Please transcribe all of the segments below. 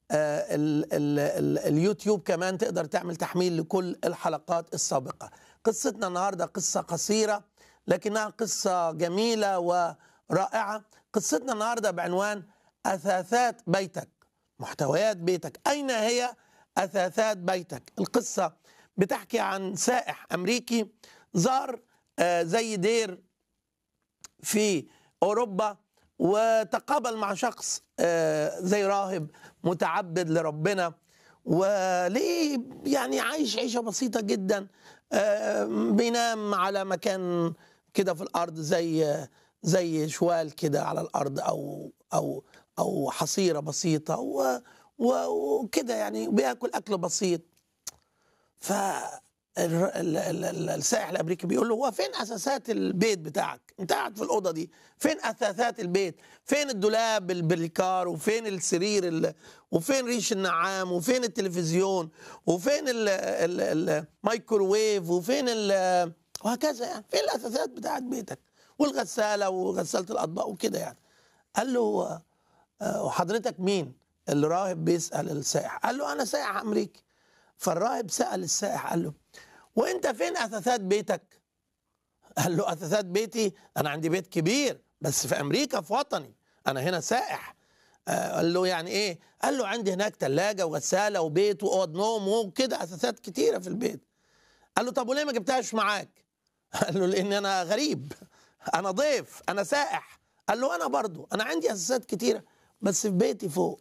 آه، ال ال ال اليوتيوب كمان تقدر تعمل تحميل لكل الحلقات السابقة قصتنا النهاردة قصة قصيرة لكنها قصة جميلة ورائعة قصتنا النهاردة بعنوان أثاثات بيتك محتويات بيتك أين هي أثاثات بيتك القصة بتحكي عن سائح أمريكي زار آه، زي دير في أوروبا وتقابل مع شخص آه، زي راهب متعبد لربنا وليه يعني عايش عيشة بسيطة جدا آه، بينام على مكان كده في الأرض زي زي شوال كده على الأرض أو أو أو حصيرة بسيطة و- و- وكده يعني بياكل أكل بسيط ف ال- ال- ال- ال- السائح الامريكي بيقول له هو فين اساسات البيت بتاعك؟ انت قاعد في الاوضه دي، فين اثاثات البيت؟ فين الدولاب البليكار وفين السرير ال... وفين ريش النعام وفين التلفزيون وفين ال- ال- الميكروويف وفين ال... وهكذا يعني، فين الاثاثات بتاعت بيتك؟ والغساله وغساله الاطباق وكده يعني. قال له آه، وحضرتك مين؟ الراهب بيسال السائح، قال له انا سائح امريكي. فالراهب سأل السائح قال له وانت فين اثاثات بيتك قال له اثاثات بيتي انا عندي بيت كبير بس في امريكا في وطني انا هنا سائح آه، قال له يعني ايه قال له عندي هناك ثلاجه وغساله وبيت واوض نوم وكده اثاثات كتيره في البيت قال له طب وليه ما جبتهاش معاك قال له لان انا غريب انا ضيف انا سائح قال له انا برضو انا عندي اساسات كتيره بس في بيتي فوق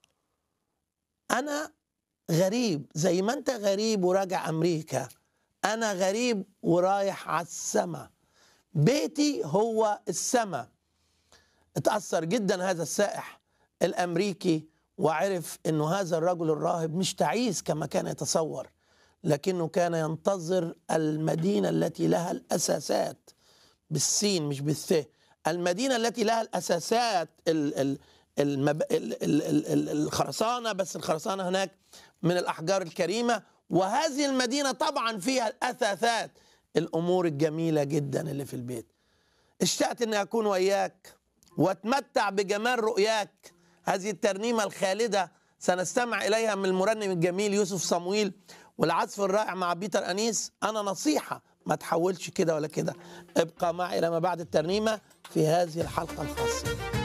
انا غريب زي ما انت غريب وراجع امريكا انا غريب ورايح على السما بيتي هو السما اتاثر جدا هذا السائح الامريكي وعرف انه هذا الرجل الراهب مش تعيس كما كان يتصور لكنه كان ينتظر المدينه التي لها الاساسات بالسين مش بالث المدينه التي لها الاساسات ال ال المب... ال ال ال ال الخرسانه بس الخرسانه هناك من الاحجار الكريمه وهذه المدينه طبعا فيها الاثاثات الامور الجميله جدا اللي في البيت اشتقت اني اكون وياك واتمتع بجمال رؤياك هذه الترنيمه الخالده سنستمع اليها من المرنم الجميل يوسف صمويل والعزف الرائع مع بيتر انيس انا نصيحه ما تحولش كده ولا كده ابقى معي لما بعد الترنيمه في هذه الحلقه الخاصه